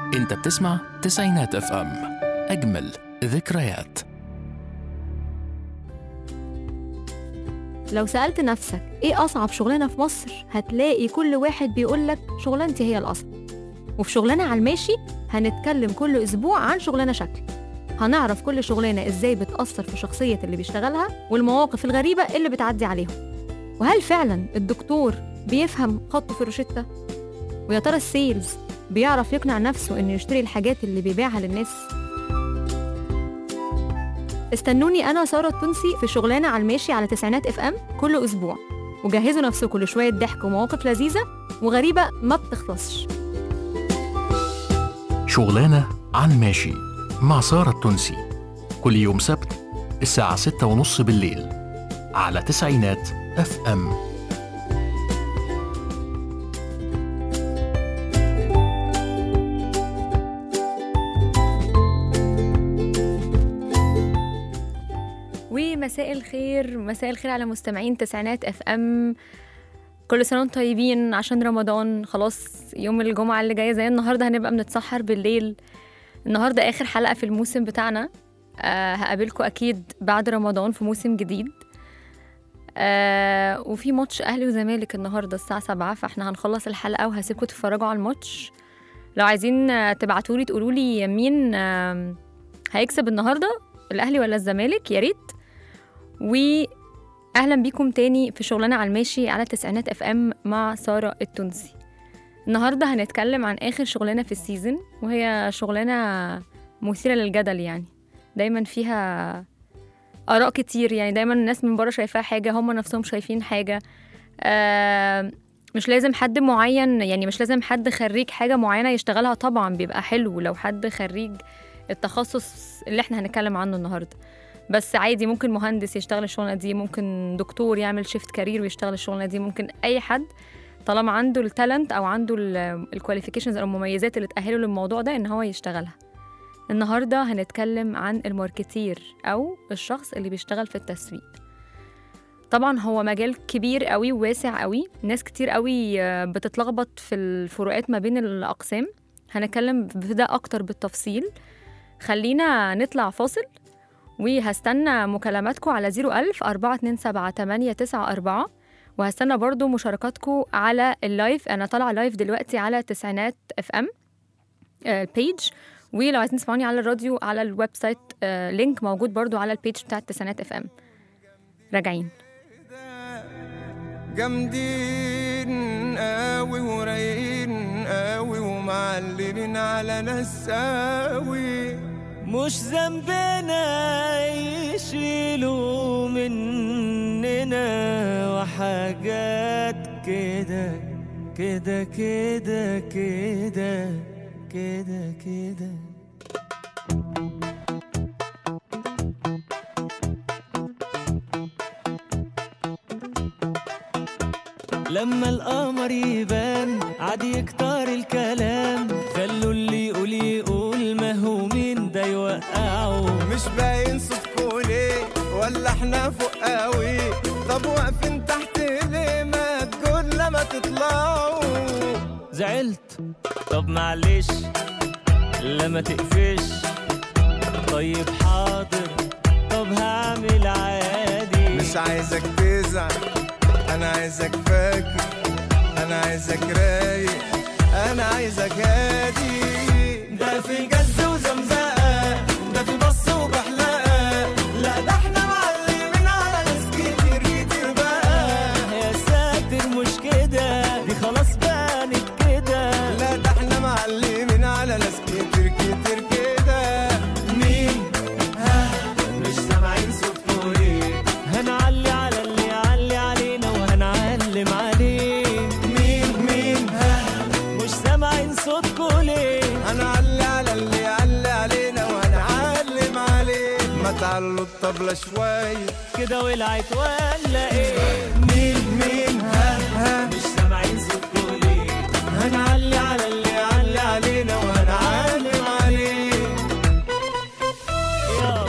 انت بتسمع تسعينات اف ام اجمل ذكريات لو سألت نفسك إيه أصعب شغلانة في مصر هتلاقي كل واحد بيقولك شغلانتي هي الأصعب وفي شغلانة على الماشي هنتكلم كل أسبوع عن شغلانة شكل هنعرف كل شغلانة إزاي بتأثر في شخصية اللي بيشتغلها والمواقف الغريبة اللي بتعدي عليهم وهل فعلا الدكتور بيفهم خطه في الروشتة؟ ويا ترى السيلز بيعرف يقنع نفسه إنه يشتري الحاجات اللي بيبيعها للناس؟ استنوني انا ساره التونسي في شغلانه على الماشي على تسعينات اف ام كل اسبوع وجهزوا نفسكم لشويه ضحك ومواقف لذيذه وغريبه ما بتخلصش شغلانة على الماشي مع سارة التونسي كل يوم سبت الساعة ستة ونص بالليل على تسعينات اف ام ومساء الخير مساء الخير على مستمعين تسعينات اف ام كل سنه وانتم طيبين عشان رمضان خلاص يوم الجمعه اللي جايه زي النهارده هنبقى بنتسحر بالليل النهارده اخر حلقه في الموسم بتاعنا أه هقابلكم اكيد بعد رمضان في موسم جديد أه وفي ماتش اهلي وزمالك النهارده الساعه 7 فاحنا هنخلص الحلقه وهسيبكم تتفرجوا على الماتش لو عايزين آه، تبعتولي تقولوا لي مين آه، هيكسب النهارده الاهلي ولا الزمالك يا ريت واهلا بيكم تاني في شغلانه على الماشي على تسعينات اف ام مع ساره التونسي النهارده هنتكلم عن اخر شغلانه في السيزون وهي شغلانه مثيره للجدل يعني دايما فيها اراء كتير يعني دايما الناس من بره شايفاها حاجه هم نفسهم شايفين حاجه آه مش لازم حد معين يعني مش لازم حد خريج حاجه معينه يشتغلها طبعا بيبقى حلو لو حد خريج التخصص اللي احنا هنتكلم عنه النهارده بس عادي ممكن مهندس يشتغل الشغلانه دي ممكن دكتور يعمل شيفت كارير ويشتغل الشغلانه دي ممكن اي حد طالما عنده التالنت او عنده الكواليفيكيشنز او المميزات اللي تاهله للموضوع ده ان هو يشتغلها النهارده هنتكلم عن الماركتير او الشخص اللي بيشتغل في التسويق طبعا هو مجال كبير قوي وواسع قوي ناس كتير قوي آه، بتتلخبط في الفروقات ما بين الاقسام هنتكلم في ده اكتر بالتفصيل خلينا نطلع فاصل وهستنى مكالماتكم على 01000 427 894 وهستنى برضو مشاركاتكم على اللايف انا طالعه لايف دلوقتي على تسعينات اف ام البيج ولو عايزين تسمعوني على الراديو على الويب سايت آه، لينك موجود برضو على البيج بتاعت تسعينات اف ام راجعين جامدين قوي ورايقين قوي ومعلمين على ناس قوي مش ذنبنا يشيلوا مننا وحاجات كده كده كده كده كده كده لما القمر يبان عادي يكتر الكلام خلوا اللي يقول يقول ما هو مين ده يوقعه مش باين صوتكوا ليه ولا احنا فوق قوي طب واقفين تحت ليه ما تقول لما تطلعوا زعلت طب معلش لما تقفش طيب حاضر طب هعمل عادي مش عايزك تزعل انا عايزك فاكر انا عايزك رايق انا عايزك هادي ده في جز وزمزقة ده في بص وبحلقة لا ده احنا معلمين على ناس كتير كتير بقى يا ساتر مش كده دي خلاص بانت كده لا ده احنا معلمين على ناس كتير كتير كده مين ها مش سامعين صوتكوا ليه هنعلي على اللي يعلي علينا وهنعلم عليه مين مين ها مش سامعين صوتكوا ليه هنعلي على اللي يعلي علينا وهنعلم عليه ما تعلوا الطبلة شوية كده ولعت ولا ايه مين مين ها ها مش سامعين صوتكوا ليه هنعلي على اللي يعلي علينا وهنعلم عليه يلا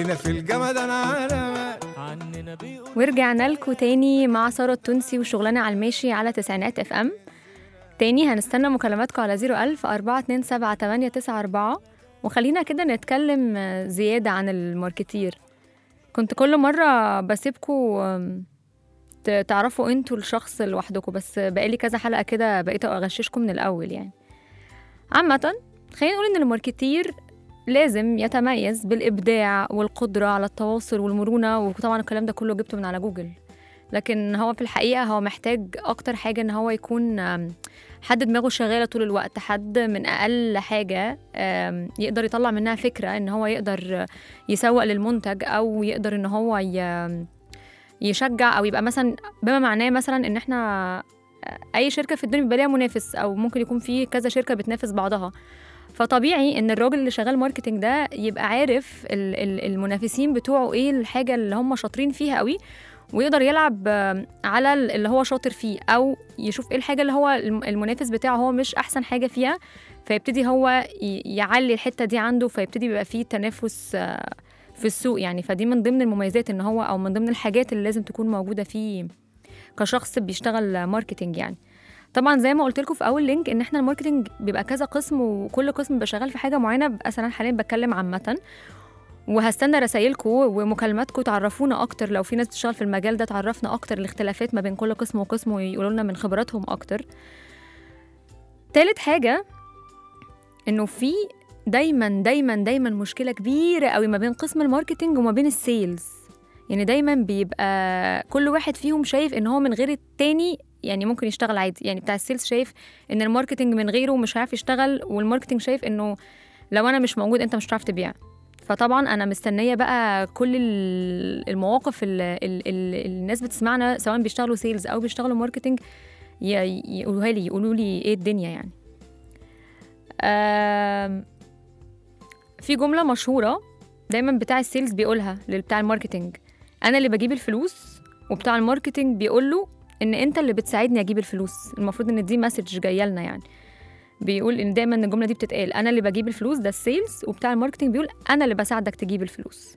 احنا في الجمد انا علامات عننا بيقول ورجعنا لكم تاني مع سارة التونسي وشغلنا على الماشي على تسعينات اف ام تاني هنستنى مكالماتكم على 01000 427 وخلينا كده نتكلم آه، زيادة عن الماركتير كنت كل مرة بسيبكم آم، ت- تعرفوا انتوا الشخص لوحدكم بس بقالي كذا حلقة كده بقيت أغششكم من الأول يعني عامة خلينا نقول إن الماركتير لازم يتميز بالإبداع والقدرة على التواصل والمرونة وطبعا الكلام ده كله جبته من على جوجل لكن هو في الحقيقة هو محتاج أكتر حاجة إن هو يكون آم، حد دماغه شغالة طول الوقت حد من أقل حاجة آم، يقدر يطلع منها فكرة إن هو يقدر يسوق للمنتج أو يقدر إن هو ي- يشجع أو يبقى مثلا بما معناه مثلا إن إحنا أي شركة في الدنيا بيبقى ليها منافس أو ممكن يكون في كذا شركة بتنافس بعضها فطبيعي ان الراجل اللي شغال ماركتنج ده يبقى عارف ال- ال- المنافسين بتوعه ايه الحاجه اللي هم شاطرين فيها قوي ويقدر يلعب آم، على ال- اللي هو شاطر فيه او يشوف ايه الحاجه اللي هو الم- المنافس بتاعه هو مش احسن حاجه فيها فيبتدي هو ي- يعلي الحته دي عنده فيبتدي يبقى فيه تنافس آه، في السوق يعني فدي من ضمن المميزات ان هو او من ضمن الحاجات اللي لازم تكون موجوده فيه كشخص بيشتغل ماركتنج يعني طبعا زي ما قلت لكم في اول لينك ان احنا الماركتنج بيبقى كذا قسم وكل قسم بيبقى شغال في حاجه معينه بس انا حاليا بتكلم عامه وهستنى رسايلكم ومكالماتكم تعرفونا اكتر لو في ناس بتشتغل في المجال ده تعرفنا اكتر الاختلافات ما بين كل قسم وقسم ويقولوا لنا من خبراتهم اكتر تالت حاجه انه في دايما دايما دايما مشكله كبيره قوي ما بين قسم الماركتنج وما بين السيلز يعني دايما بيبقى كل واحد فيهم شايف ان هو من غير التاني يعني ممكن يشتغل عادي يعني بتاع السيلز شايف ان الماركتنج من غيره مش عارف يشتغل والماركتنج شايف انه لو انا مش موجود انت مش هتعرف تبيع فطبعا انا مستنيه بقى كل ال- المواقف اللي الناس بتسمعنا سواء بيشتغلوا سيلز او بيشتغلوا ماركتنج ي- يقولوها لي يقولوا لي ايه الدنيا يعني آم، في جمله مشهوره دايما بتاع السيلز بيقولها لبتاع الماركتنج انا اللي بجيب الفلوس وبتاع الماركتنج بيقول له ان انت اللي بتساعدني اجيب الفلوس المفروض ان دي مسج جايه لنا يعني بيقول ان دايما الجمله دي بتتقال انا اللي بجيب الفلوس ده السيلز وبتاع الماركتنج بيقول انا اللي بساعدك تجيب الفلوس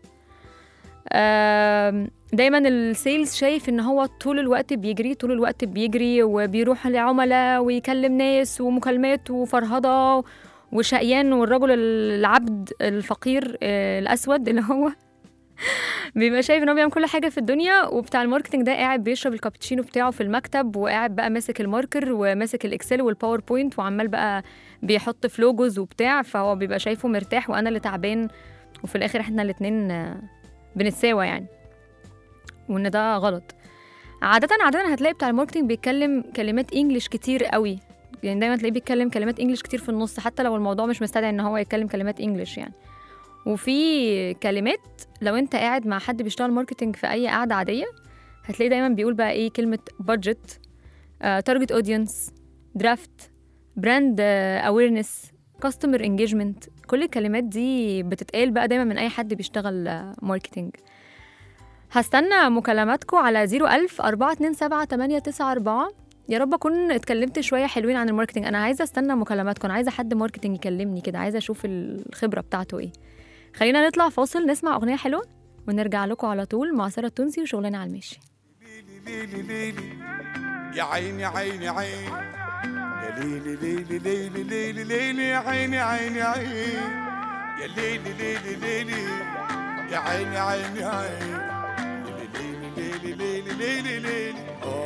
آم، دايما السيلز شايف ان هو طول الوقت بيجري طول الوقت بيجري وبيروح لعملاء ويكلم ناس ومكالمات وفرهضه وشقيان والرجل العبد الفقير آه، الاسود اللي هو بيبقى شايف ان هو بيعمل كل حاجه في الدنيا وبتاع الماركتنج ده قاعد بيشرب الكابتشينو بتاعه في المكتب وقاعد بقى ماسك الماركر وماسك الاكسل والباوربوينت وعمال بقى بيحط في لوجوز وبتاع فهو بيبقى شايفه مرتاح وانا اللي تعبان وفي الاخر احنا الاتنين بنتساوى يعني وان ده غلط عادة عادة هتلاقي بتاع الماركتنج بيتكلم كلمات انجلش كتير قوي يعني دايما تلاقيه بيتكلم كلمات انجلش كتير في النص حتى لو الموضوع مش مستدعي ان هو يتكلم كلمات انجلش يعني وفي كلمات لو انت قاعد مع حد بيشتغل ماركتنج في اي قعده عاديه هتلاقيه دايما بيقول بقى ايه كلمه بادجت تارجت اودينس درافت براند اويرنس كاستمر انجيجمنت كل الكلمات دي بتتقال بقى دايما من اي حد بيشتغل ماركتنج هستنى مكالماتكم على 01000 427 894 يا رب اكون اتكلمت شويه حلوين عن الماركتنج انا عايزه استنى مكالماتكم انا عايزه حد ماركتنج يكلمني كده عايزه اشوف الخبره بتاعته ايه خلينا نطلع فاصل نسمع اغنيه حلوه ونرجع لكم على طول مع ساره التونسي وشغلنا على المشي ليلي ليلي يا عيني عيني عيني يا ليلي ليلي ليلي ليلي ليلي يا عيني عيني عيني يا ليلي ليلي ليلي يا عيني عيني عيني ليلي ليلي ليلي ليلي ليلي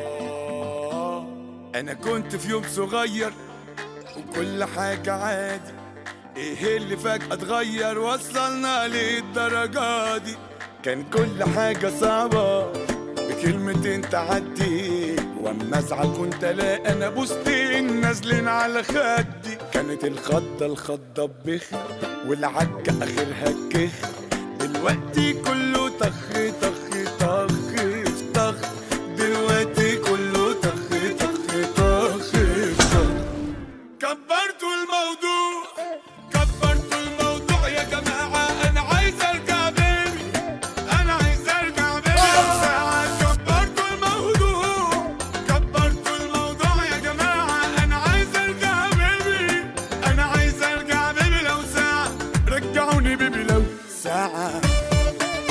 آه أنا كنت في يوم صغير وكل حاجة عادي ايه اللي فجأة اتغير وصلنا للدرجة دي كان كل حاجة صعبة بكلمتين تعدي واما ازعل كنت الاقي انا بوستين نازلين على خدي كانت الخضة الخضة بخ والعجة اخرها كخ دلوقتي كله طخ طخ طخ طخ دلوقتي كله طخ طخ طخ طخ كبرتوا الموضوع كبرتوا الموضوع يا جماعة أنا عايز أرجع بيبي أنا عايز أرجع بيبي لو ساعة كبرتوا الموضوع كبرتوا الموضوع يا جماعة أنا عايز أرجع بيبي أنا عايز أرجع بيبي لو ساعة رجعوني بيبي لو ساعة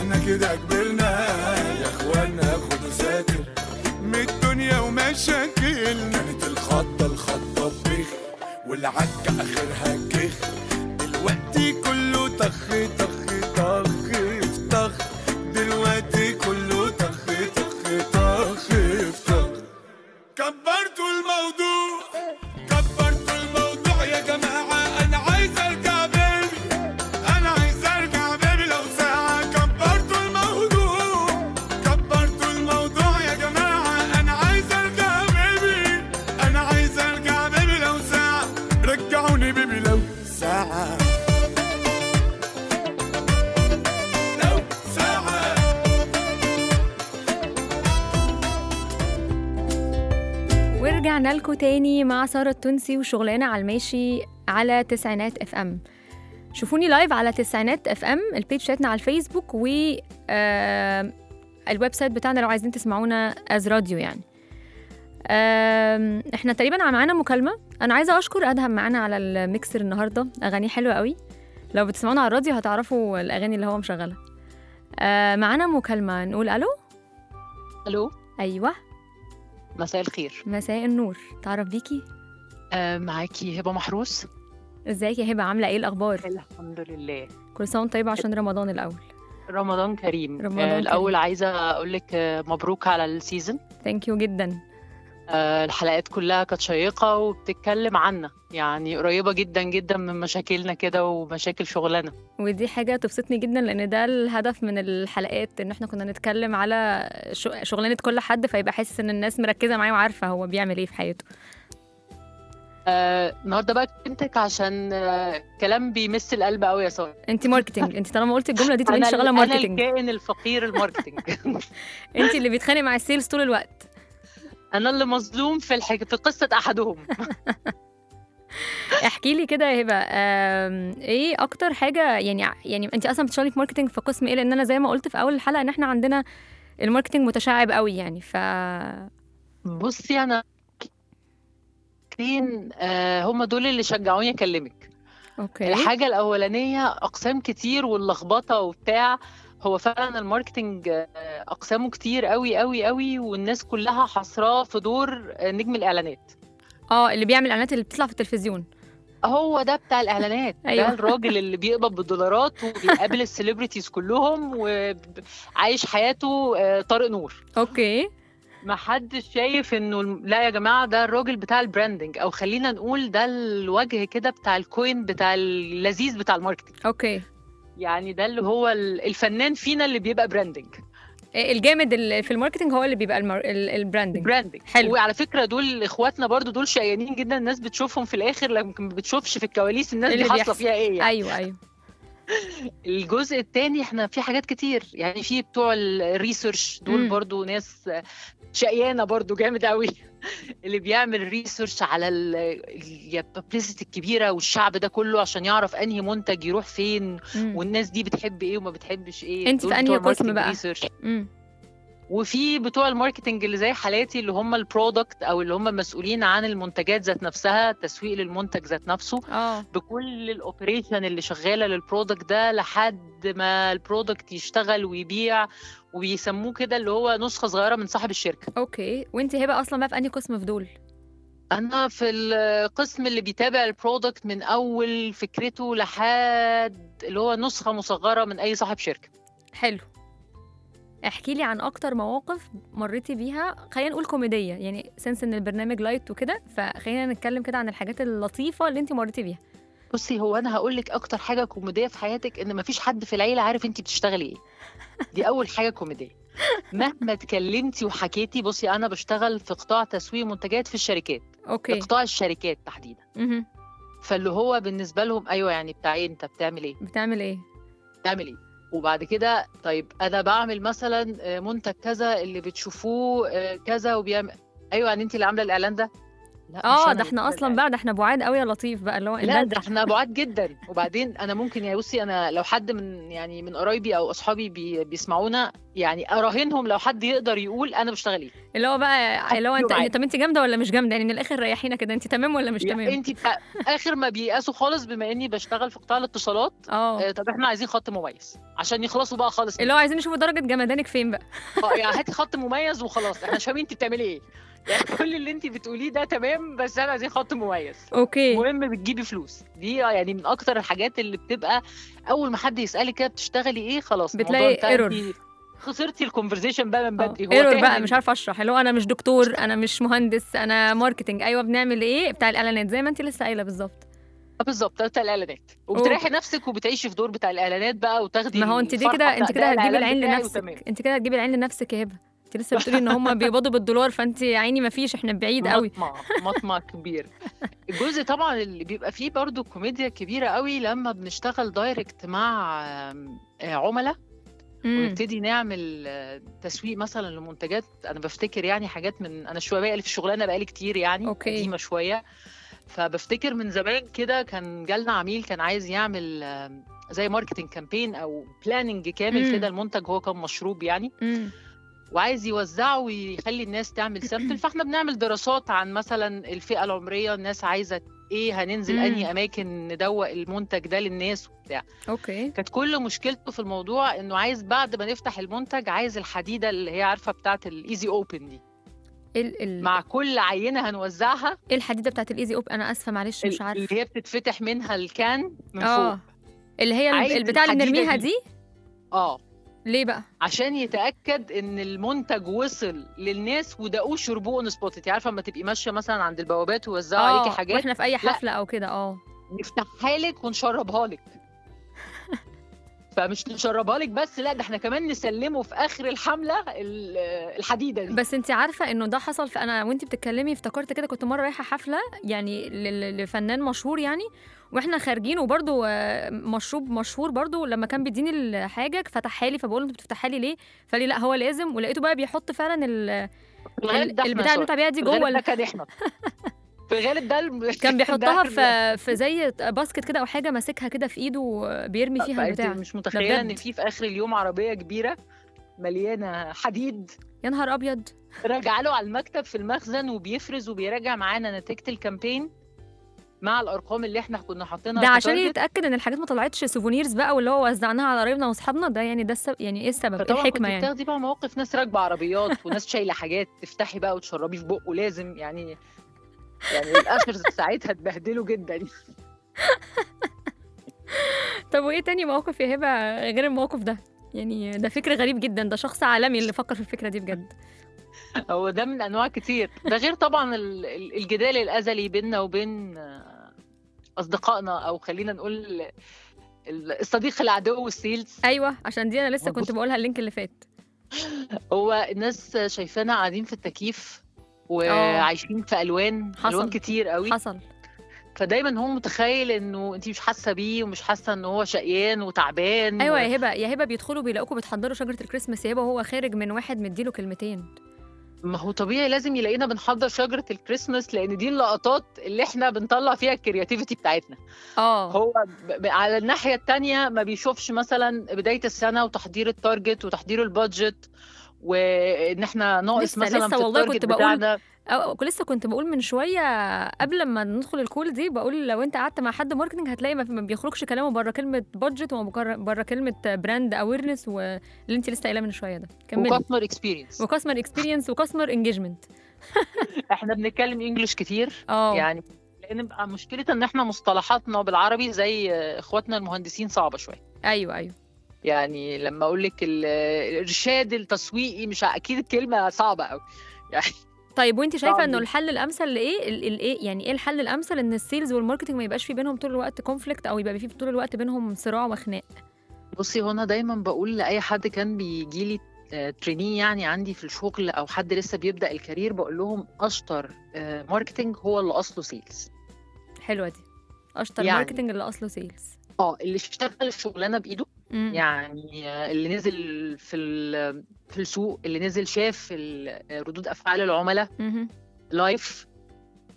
احنا كده كبرنا يا اخوانا خدوا ساتر من الدنيا ومشاكلنا كانت الخطة الخطة بخ والعكة اخرها كخ دلوقتي كله طخ طخ طخ في طخ دلوقتي كله طخ طخ طخ في طخ كبرتوا الموضوع كبرتوا الموضوع يا جماعة أنا عايز أرجع بيبي أنا عايز أرجع بيبي لو ساعة كبرتوا الموضوع كبرتوا الموضوع يا جماعة أنا عايز أرجع بيبي أنا عايز أرجع بيبي لو ساعة رجعوني بيبي لو ساعة لو ساعة ورجعنا لكم تاني مع سارة التونسي وشغلانة على الماشي على تسعينات اف ام شوفوني لايف على تسعينات اف ام البيج بتاعتنا على الفيسبوك و آه، الويب سايت بتاعنا لو عايزين تسمعونا از راديو يعني آم، احنا تقريبا معانا مكالمة انا عايزة اشكر ادهم معانا على الميكسر النهاردة اغانيه حلوة قوي لو بتسمعونا على الراديو هتعرفوا الاغاني اللي هو مشغلها آه، معانا مكالمة نقول الو الو ايوه مساء الخير مساء النور تعرف بيكي آه معاكي هبه محروس ازيك يا هبه عامله ايه الاخبار الحمد لله كل سنه وانت طيبه عشان رمضان الاول رمضان كريم رمضان آه كريم. الاول عايزه اقول لك آه مبروك على السيزون ثانك يو جدا آه الحلقات كلها كانت شيقه وبتتكلم عنا يعني قريبه جدا جدا من مشاكلنا كده ومشاكل شغلنا ودي حاجه تبسطني جدا لان ده الهدف من الحلقات ان احنا كنا نتكلم على ش- شغلانه كل حد فيبقى حاسس ان الناس مركزه معاه وعارفه هو بيعمل ايه في حياته آه النهارده بقى كلمتك عشان آه كلام بيمس القلب قوي يا ساره انت ماركتنج انت طالما قلت الجمله دي تبقى انت انا شغاله انا ماركتنج الكائن الفقير الماركتنج انت اللي بيتخانق مع السيلز طول الوقت انا اللي مظلوم في الحك... في قصه احدهم احكي لي كده يا هبه آم، ايه اكتر حاجه يعني يعني انت اصلا بتشتغلي في ماركتنج في قسم ايه لان انا زي ما قلت في اول الحلقه ان احنا عندنا الماركتنج متشعب قوي يعني ف بصي انا كتير آه هم دول اللي شجعوني اكلمك اوكي الحاجه الاولانيه اقسام كتير واللخبطه وبتاع هو فعلا الماركتنج آه، اقسامه كتير قوي قوي قوي والناس كلها حصراه في دور آه، نجم الاعلانات اه اللي بيعمل اعلانات اللي بتطلع في التلفزيون هو ده بتاع الاعلانات أيوة. ده الراجل اللي بيقبض بالدولارات وبيقابل السليبرتيز كلهم وعايش حياته آه، طارق نور اوكي ما حدش شايف انه الم- لا يا جماعه ده الراجل بتاع البراندنج او خلينا نقول ده الوجه كده بتاع الكوين بتاع اللذيذ بتاع الماركتنج اوكي يعني ده اللي هو ال- الفنان فينا اللي بيبقى براندنج إيه الجامد اللي في الماركتنج هو اللي بيبقى المار... ال- البراندنج براندنج حلو. وعلى فكره دول اخواتنا برضو دول شقيانين جدا الناس بتشوفهم في الاخر لكن ما بتشوفش في الكواليس الناس اللي دي حاصله بيحصل. فيها ايه يعني. ايوه ايوه الجزء الثاني احنا في حاجات كتير يعني في بتوع الريسيرش دول مم. برضو ناس شقيانه برضو جامد قوي اللي بيعمل ريسيرش على الببليستي الكبيره والشعب ده كله عشان يعرف انهي منتج يروح فين مم. والناس دي بتحب ايه وما بتحبش ايه انت دول في بتوع أنهي قسم الماركتنج بقى؟ ريسيرش. مم. وفي بتوع الماركتنج اللي زي حالاتي اللي هم البرودكت او اللي هم مسؤولين عن المنتجات ذات نفسها تسويق للمنتج ذات نفسه اه بكل الاوبريشن اللي شغاله للبرودكت ده لحد ما البرودكت يشتغل ويبيع وبيسموه كده اللي هو نسخه صغيره من صاحب الشركه اوكي وانت هبه اصلا بقى في انهي قسم في دول انا في القسم اللي بيتابع البرودكت من اول فكرته لحد اللي هو نسخه مصغره من اي صاحب شركه حلو احكي لي عن اكتر مواقف مريتي بيها خلينا نقول كوميديه يعني سنس ان البرنامج لايت وكده فخلينا نتكلم كده عن الحاجات اللطيفه اللي انت مريتي بيها بصي هو انا هقول لك اكتر حاجه كوميديه في حياتك ان مفيش حد في العيله عارف انت بتشتغلي ايه دي اول حاجه كوميديه مهما اتكلمتي وحكيتي بصي انا بشتغل في قطاع تسويق منتجات في الشركات في اوكي قطاع الشركات تحديدا مهم. فاللي هو بالنسبه لهم ايوه يعني بتاع ايه انت بتعمل ايه بتعمل ايه بتعمل ايه وبعد كده طيب انا بعمل مثلا آه، منتج كذا اللي بتشوفوه آه، كذا وبيعمل ايوه يعني انت اللي عامله الاعلان ده لا مش اه أنا ده اللي احنا بعمل اصلا بقى ده احنا بعاد قوي يا لطيف بقى اللي هو لا انت ده احنا بعاد جدا وبعدين انا ممكن يا بصي انا لو حد من يعني من قرايبي او اصحابي بي بيسمعونا يعني اراهنهم لو حد يقدر يقول انا بشتغل ايه اللي هو بقى اللي هو انت معايا. طب انت جامده ولا مش جامده يعني من الاخر ريحينا كده انت تمام ولا مش يعني تمام انت بتاع اخر ما بييأسوا خالص بما اني بشتغل في قطاع الاتصالات اه آه، طب احنا عايزين خط مميز عشان يخلصوا بقى خالص اللي هو عايزين نشوف درجه جمدانك فين بقى اه يعني هاتي خط مميز وخلاص احنا مش فاهمين انت بتعملي ايه يعني كل اللي انت بتقوليه ده تمام بس احنا عايزين خط مميز اوكي المهم بتجيبي فلوس دي يعني من اكتر الحاجات اللي بتبقى اول ما حد يسالك كده بتشتغلي ايه خلاص الموضوع بتلاقي انتهى، error. انتي خسرتي الكونفرزيشن بقى من بدري هو ايرور تاه بقى من- مش عارفه اشرح اللي هو انا مش دكتور انا مش مهندس انا ماركتنج ايوه بنعمل ايه بتاع الاعلانات زي ما انت لسه قايله بالظبط آه، بالظبط بتاع الاعلانات وبتريحي نفسك وبتعيشي في دور بتاع الاعلانات بقى وتاخدي ما هو انت دي الفرحة كده انت بتاع كده ده هتجيبي الإعلان العين بتاعي وتمام. لنفسك انت كده هتجيبي العين لنفسك يا هبه انت لسه بتقولي ان هم بيقبضوا بالدولار فانت يا عيني ما فيش احنا بعيد قوي مطمع مطمع كبير الجزء طبعا اللي بيبقى فيه برضو كوميديا كبيره قوي لما بنشتغل دايركت مع آم، آه، عملاء مم. ونبتدي نعمل آه، تسويق مثلا لمنتجات انا بفتكر يعني حاجات من انا شويه بقالي في الشغلانه بقالي كتير يعني أوكي. قديمه شويه فبفتكر من زمان كده كان جالنا عميل كان عايز يعمل آم، زي ماركتنج كامبين او بلاننج كامل مم. كده المنتج هو كان مشروب يعني مم. وعايز يوزعه ويخلي الناس تعمل سامبل فاحنا بنعمل دراسات عن مثلا الفئه العمريه الناس عايزه ايه هننزل مم. انهي اماكن ندوق المنتج ده للناس وبتاع اوكي كانت كل مشكلته في الموضوع انه عايز بعد ما نفتح المنتج عايز الحديده اللي هي عارفه بتاعه الايزي اوبن دي ال ال مع كل عينه هنوزعها ايه الحديده بتاعت الايزي اوب انا اسفه معلش مش ال- عارفه اللي هي بتتفتح منها الكان من اه فوق اللي هي عايز ال- البتاع اللي الحديدة بنرميها دي. دي اه ليه بقى عشان يتاكد ان المنتج وصل للناس ودقوه شربوه اون سبوت انت عارفه لما تبقي ماشيه مثلا عند البوابات ويوزعوا عليكي اه حاجات واحنا في اي حفله او كده اه نفتحها لك ونشربها لك فمش نشربها لك بس لا ده احنا كمان نسلمه في اخر الحمله ال- الحديده دي بس انت عارفه انه ده حصل في انا وانت بتتكلمي افتكرت كده كنت مره رايحه حفله يعني ل- لفنان مشهور يعني واحنا خارجين وبرده مشروب مشهور برده لما كان بيديني الحاجه فتحها لي فبقول له انت بتفتحها لي ليه فقال لي لا هو لازم ولقيته بقى بيحط فعلا ال- في الغالب ده ال- احنا البتاع اللي سوري. بتاع بيها دي في الغالب جوه ده ال- كان احنا في الغالب ده الم- كان بيحطها ده في في زي باسكت كده او حاجه ماسكها كده في ايده بيرمي فيها فأنت البتاع مش متخيله ان بجد. في في اخر اليوم عربيه كبيره مليانه حديد يا نهار ابيض راجع له على المكتب في المخزن وبيفرز وبيراجع معانا نتيجه الكامبين مع الارقام اللي احنا كنا حاطينها ده في عشان تارجت. يتاكد ان الحاجات ما طلعتش سوفونيرز بقى واللي هو وزعناها على قرايبنا واصحابنا ده يعني ده السبب يعني ايه السبب ايه فطبعا الحكمه كنت يعني بتاخدي بقى مواقف ناس راكبه عربيات وناس شايله حاجات تفتحي بقى وتشربيه في بقه لازم يعني يعني الاشرز ساعتها اتبهدلوا جدا طب وايه تاني موقف يا هبه غير الموقف ده يعني ده فكر غريب جدا ده شخص عالمي اللي فكر في الفكره دي بجد هو ده من انواع كتير ده غير طبعا ال- ال- الجدال الازلي بيننا وبين آه، اصدقائنا او خلينا نقول ال- الصديق العدو والسيلز ايوه عشان دي انا لسه كنت بص- بقولها اللينك اللي فات هو الناس شايفانا قاعدين في التكييف وعايشين في الوان حصل. الوان كتير قوي حصل فدايما هو متخيل انه انت مش حاسه بيه ومش حاسه ان هو شقيان وتعبان ايوه و... يا هبه يا هبه بيدخلوا بيلاقوكوا بتحضروا شجره الكريسماس يا هبه وهو خارج من واحد مديله كلمتين ما هو طبيعي لازم يلاقينا بنحضر شجره الكريسماس لان دي اللقطات اللي احنا بنطلع فيها الكرياتيفيتي بتاعتنا اه هو ب... ب... على الناحيه التانية ما بيشوفش مثلا بدايه السنه وتحضير التارجت وتحضير البادجت وان احنا ناقص لسه- مثلا لسه في والله التارجت كنت بقول بتاعنا أو لسه كنت بقول من شويه قبل ما ندخل الكول دي بقول لو انت قعدت مع حد ماركتنج هتلاقي ما ما بيخرجش كلامه بره كلمه بادجت وما بره كلمه براند اويرنس واللي انت لسه قايلاه من شويه ده كملي وكاستمر اكسبيرينس وكاستمر اكسبيرينس وكاستمر انجيجمنت احنا بنتكلم انجلش كتير اه يعني لان بقى مشكله ان احنا مصطلحاتنا بالعربي زي اخواتنا المهندسين صعبه شويه ايوه ايوه يعني لما اقول لك ال- الارشاد التسويقي مش ع- اكيد الكلمه صعبه قوي يعني طيب وانت شايفه صعب انه جدا. الحل الامثل لايه ال- الايه يعني ايه الحل الامثل ان السيلز والماركتنج ما يبقاش في بينهم طول الوقت كونفليكت او يبقى في طول الوقت بينهم صراع وخناق بصي هو انا دايما بقول لاي حد كان بيجي لي تريني يعني عندي في الشغل او حد لسه بيبدا الكارير بقول لهم اشطر آه، ماركتينج هو اللي اصله سيلز حلوه دي اشطر يعني. ماركتنج اللي اصله سيلز اه اللي اشتغل الشغلانه بايده مم. يعني آه، اللي نزل في ال- في السوق اللي نزل شاف ال- ردود افعال العملاء مهم. لايف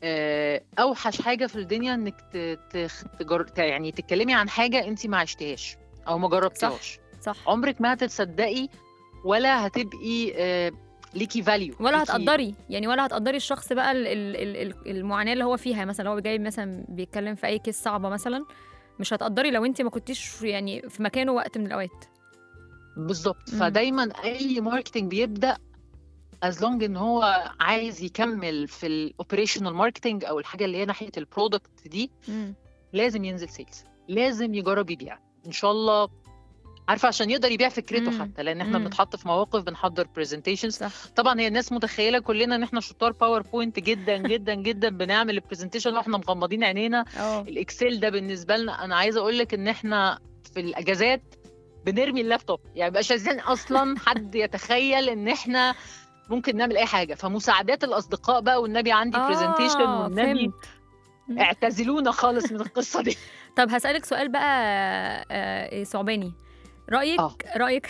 آه، اوحش حاجه في الدنيا انك ت- تخ- تجر... ت- يعني تتكلمي عن حاجه انت ما عشتهاش او ما جربتيهاش صح عمرك ما هتتصدقي ولا هتبقي آه، ليكي فاليو ولا هتقدري يعني ولا هتقدري الشخص بقى ال- ال- ال- ال- المعاناه اللي هو فيها مثلا هو جاي مثلا بيتكلم في اي كيس صعبه مثلا مش هتقدري لو انت ما كنتيش يعني في مكانه وقت من الاوقات بالظبط مم. فدايما اي ماركتنج بيبدا از لونج ان هو عايز يكمل في الاوبريشنال ماركتنج او الحاجه اللي هي ناحيه البرودكت دي مم. لازم ينزل سيلز لازم يجرب يبيع ان شاء الله عارفه عشان يقدر يبيع فكرته مم. حتى لان احنا مم. بنتحط في مواقف بنحضر برزنتيشنز صح طبعا هي الناس متخيله كلنا ان احنا شطار باوربوينت جدا جدا جدا بنعمل البرزنتيشن واحنا مغمضين عينينا اه الاكسل ده بالنسبه لنا انا عايزه اقول لك ان احنا في الاجازات بنرمي اللابتوب يعني مبقاش عايزين اصلا حد يتخيل ان احنا ممكن نعمل اي حاجه فمساعدات الاصدقاء بقى والنبي عندي برزنتيشن آه، والنبي فهمت. اعتزلونا خالص من القصه دي طب هسألك سؤال بقى آه، ثعباني رأيك آه. رأيك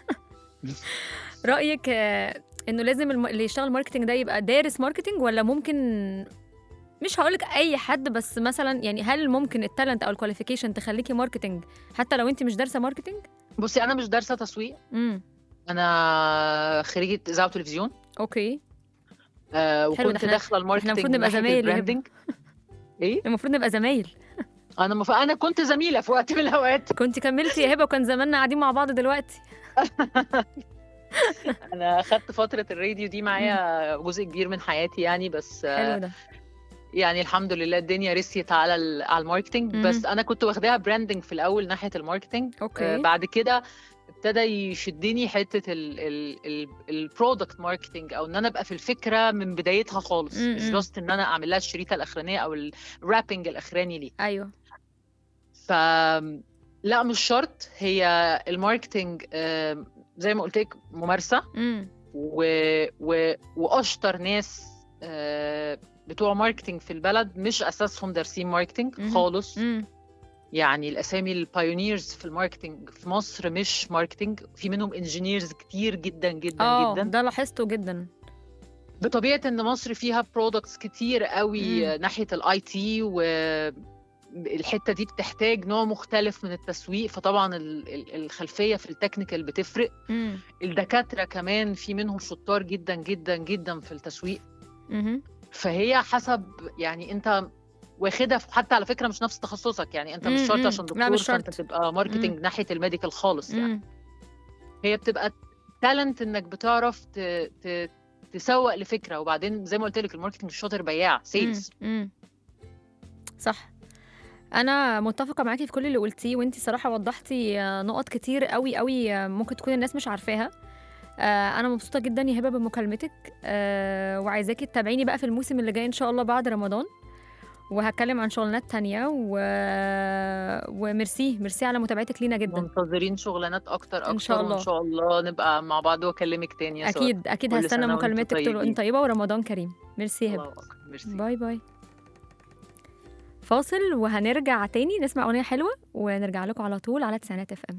رأيك آه، انه لازم الم... اللي يشتغل ماركتنج ده يبقى دارس ماركتنج ولا ممكن مش هقولك اي حد بس مثلا يعني هل ممكن التالنت او الكواليفيكيشن تخليكي ماركتنج حتى لو انت مش دارسه ماركتنج بصي انا مش دارسه تسويق امم انا خريجه اذاعه وتلفزيون اوكي آه حلو، ده وكنت إحنا- داخله الماركتنج المفروض نبقى من ناحية زمايل يا هبة. البراندنج. ايه المفروض نبقى زمايل انا مف... انا كنت زميله في وقت من الاوقات كنت كملتي يا هبه وكان زماننا قاعدين مع بعض دلوقتي انا اخدت فتره الراديو دي معايا جزء كبير من حياتي يعني بس آه، حلو ده يعني الحمد لله الدنيا رسيت على ال- على الماركتنج مهم. بس انا كنت واخداها براندنج في الاول ناحيه الماركتنج اوكي آه، بعد كده ابتدى يشدني حته البرودكت ماركتنج او ان انا ابقى في الفكره من بدايتها خالص م- مش م. جاست ان انا اعمل لها الشريطه الاخرانيه او الرابنج الاخراني ليه ايوه ف لا مش شرط هي الماركتنج آه، زي ما قلت لك ممارسه امم و... و... واشطر ناس آه، بتوع ماركتينج في البلد مش اساسهم دارسين ماركتينج مهم. خالص امم يعني الاسامي البايونيرز في الماركتينج في مصر مش ماركتينج في منهم انجينيرز كتير جدا جدا اه جدا ده لاحظته جدا بطبيعه ان مصر فيها برودكتس كتير قوي مم. ناحيه الاي تي و الحته دي بتحتاج نوع مختلف من التسويق فطبعا ال- ال- الخلفيه في التكنيكال بتفرق امم الدكاتره كمان في منهم شطار جدا جدا جدا في التسويق مهم. فهي حسب يعني انت واخدها في- حتى على فكره مش نفس تخصصك يعني انت مش مم، شرط مم. عشان لا، دكتور مش فانت شرط. تبقى ماركتنج ناحيه الميديكال خالص يعني امم هي بتبقى تالنت انك بتعرف ت... ت... تسوق لفكره وبعدين زي ما قلت لك الماركتنج الشاطر بياع سيلز امم صح انا متفقه معاكي في كل اللي قلتيه وانتي صراحه وضحتي آه، نقط كتير قوي قوي آه، ممكن تكون الناس مش عارفاها آه، انا مبسوطه جدا يا هبه بمكالمتك آه، وعايزاكي تتابعيني بقى في الموسم اللي جاي ان شاء الله بعد رمضان وهتكلم عن شغلانات تانية و... وميرسي ميرسي على متابعتك لينا جدا منتظرين شغلانات اكتر اكتر إن شاء الله. وان شاء الله نبقى مع بعض واكلمك تاني يا سارة. اكيد اكيد كل هستنى سنة وانتم مكالمتك طول طيبين. انت طيبه ورمضان كريم ميرسي يا هبه الله أكبر. ميرسي باي باي فاصل وهنرجع تاني نسمع أغنية حلوة ونرجع لكم على طول على تسعينات اف ام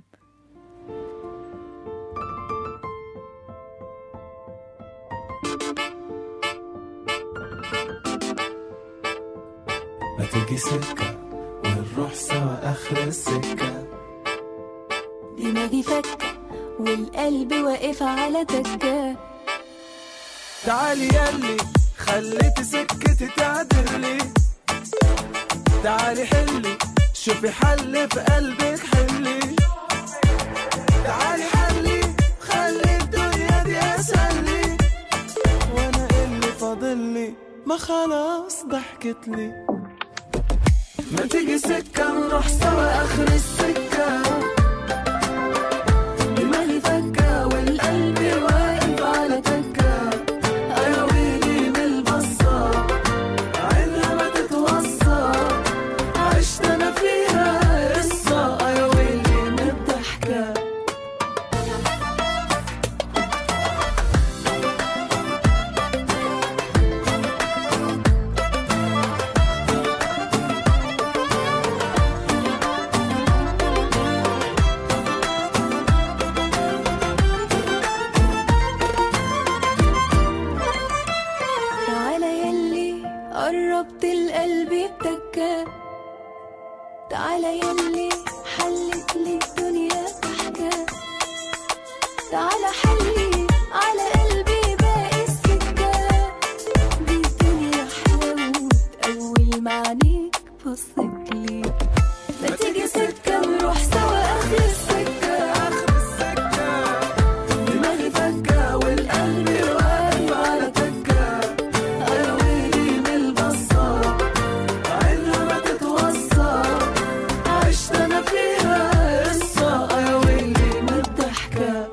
ما تيجي سكة ونروح سوا آخر السكة دماغي فكة والقلب واقف على تكة تعالي ياللي خليت سكتي تعدلي تعالي حلي شوفي حل في قلبك حلي تعالي حلي خلي الدنيا دي اسهلي وانا اللي فاضلي ما خلاص ضحكت لي ما تيجي سكة نروح سوا آخر السكة دماغي فكة والقلب واقف على تكة أنا ويلي من البصة عينها ما تتوصى عشت أنا فيها قصة أنا ويلي من الضحكة تعالى يلي حلت لي الدنيا ضحكة تعالى حلي على قلبي باقي السكة دي الدنيا حلوت أول ما عينيك بصت لي ما تيجي سكة نروح سوا آخر السكة آخر السكة دماغي فكة والقلب واقف على تكة أنا ويلي من البصة عينها ما تتوصى عشت أنا فيها قصة أنا ويلي من الضحكة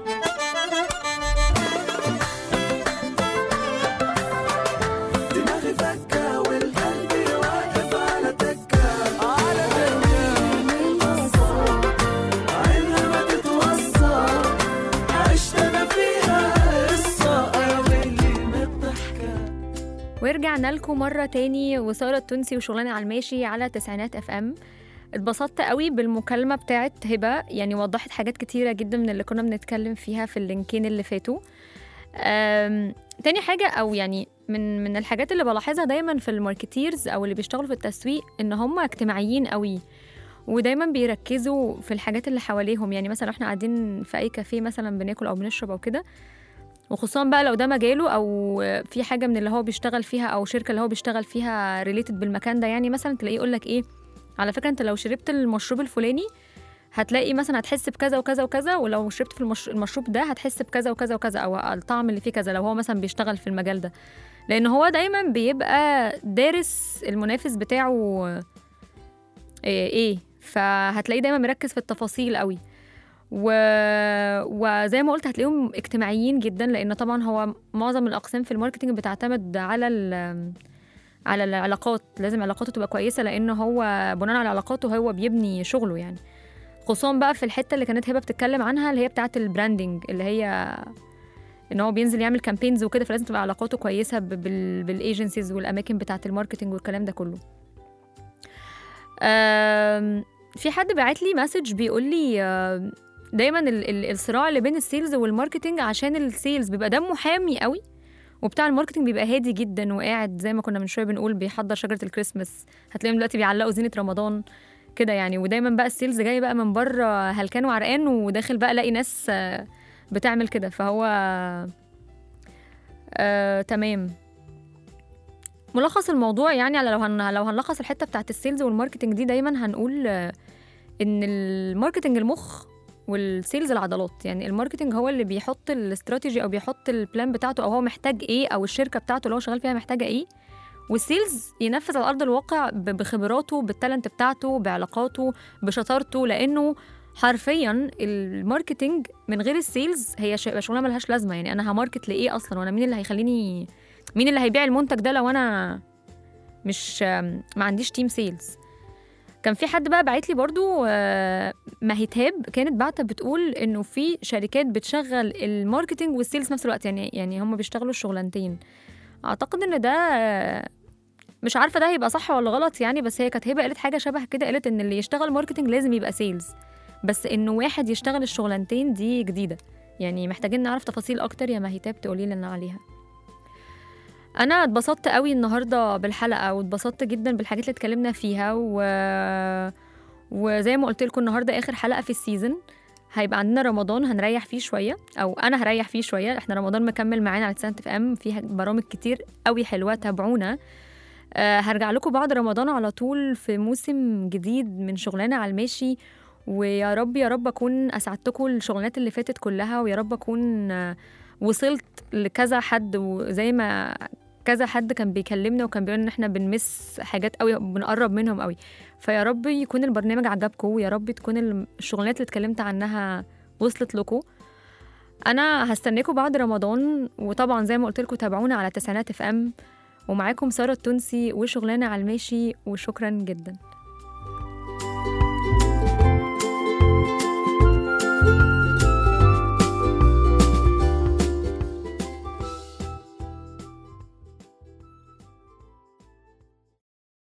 دماغي فكة والقلب واقف على تكة على تكة من البصة عينها ما تتوصى عشت أنا فيها قصة أنا ويلي من الضحكة ورجعنا لكم مرة تاني وسارة التونسي وشغلانة على الماشي على تسعينات اف ام اتبسطت قوي بالمكالمة بتاعت هبة يعني وضحت حاجات كتيرة جدا من اللي كنا بنتكلم فيها في اللينكين اللي فاتوا أم، تاني حاجة أو يعني من من الحاجات اللي بلاحظها دايما في الماركتيرز أو اللي بيشتغلوا في التسويق إن هم اجتماعيين قوي ودايما بيركزوا في الحاجات اللي حواليهم يعني مثلا احنا قاعدين في أي كافيه مثلا بناكل أو بنشرب أو كده وخصوصا بقى لو ده مجاله او في حاجه من اللي هو بيشتغل فيها او شركه اللي هو بيشتغل فيها ريليتد بالمكان ده يعني مثلا تلاقيه يقول لك ايه على فكره انت لو شربت المشروب الفلاني هتلاقي مثلا هتحس بكذا وكذا وكذا ولو شربت في المش... المشروب ده هتحس بكذا وكذا وكذا او الطعم اللي فيه كذا لو هو مثلا بيشتغل في المجال ده لان هو دايما بيبقى دارس المنافس بتاعه ايه, إيه. فهتلاقيه دايما مركز في التفاصيل قوي و... وزي ما قلت هتلاقيهم اجتماعيين جدا لان طبعا هو معظم الاقسام في الماركتنج بتعتمد على ال... على العلاقات لازم علاقاته تبقى كويسه لان هو بناء على علاقاته هو بيبني شغله يعني خصوصا بقى في الحته اللي كانت هبه بتتكلم عنها اللي هي بتاعه البراندنج اللي هي ان هو بينزل يعمل كامبينز وكده فلازم تبقى علاقاته كويسه ب- بال... بالايجنسيز والاماكن بتاعه الماركتنج والكلام ده كله آم، في حد بعت لي مسج بيقول لي آم، دايما ال- ال- الصراع اللي بين السيلز والماركتنج عشان السيلز بيبقى دمه حامي قوي وبتاع الماركتنج بيبقى هادي جدا وقاعد زي ما كنا من شويه بنقول بيحضر شجره الكريسماس هتلاقيهم دلوقتي بيعلقوا زينه رمضان كده يعني ودايما بقى السيلز جاي بقى من بره هلكان وعرقان وداخل بقى الاقي ناس آه، بتعمل كده فهو آه، تمام ملخص الموضوع يعني على لو هن لو هنلخص الحته بتاعت السيلز والماركتنج دي دايما هنقول آه، ان الماركتنج المخ والسيلز العضلات يعني الماركتنج هو اللي بيحط الاستراتيجي او بيحط البلان بتاعته او هو محتاج ايه او الشركه بتاعته اللي هو شغال فيها محتاجه ايه والسيلز ينفذ على ارض الواقع ب- بخبراته بالتالنت بتاعته بعلاقاته بشطارته لانه حرفيا الماركتنج من غير السيلز هي ش- شغلانه ملهاش لازمه يعني انا هماركت لايه اصلا وانا مين اللي هيخليني مين اللي هيبيع المنتج ده لو انا مش ما عنديش تيم سيلز كان في حد بقى بعت لي برضو آه، مهتاب كانت بعتها بتقول انه في شركات بتشغل الماركتنج والسيلز في نفس الوقت يعني يعني هم بيشتغلوا الشغلانتين اعتقد ان ده آه، مش عارفه ده هيبقى صح ولا غلط يعني بس هي كانت هبه قالت حاجه شبه كده قالت ان اللي يشتغل ماركتنج لازم يبقى سيلز بس انه واحد يشتغل الشغلانتين دي جديده يعني محتاجين نعرف تفاصيل اكتر يا مهتاب تقولي لنا عليها انا اتبسطت قوي النهارده بالحلقه واتبسطت جدا بالحاجات اللي اتكلمنا فيها و... وزي ما قلت لكم النهارده اخر حلقه في السيزون هيبقى عندنا رمضان هنريح فيه شويه او انا هريح فيه شويه احنا رمضان مكمل معانا على تسانت اف ام فيها برامج كتير قوي حلوه تابعونا أه هرجع لكم بعد رمضان على طول في موسم جديد من شغلانه على الماشي ويا رب يا رب اكون اسعدتكم الشغلانات اللي فاتت كلها ويا رب اكون آه، وصلت لكذا حد وزي ما كذا حد كان بيكلمنا وكان بيقول ان احنا بنمس حاجات قوي بنقرب منهم قوي فيا رب يكون البرنامج عجبكم ويا رب تكون الشغلانات اللي اتكلمت عنها وصلت لكم انا هستناكم بعد رمضان وطبعا زي ما قلت لكم تابعونا على تسعينات اف ام ومعاكم ساره التونسي وشغلانه على الماشي وشكرا جدا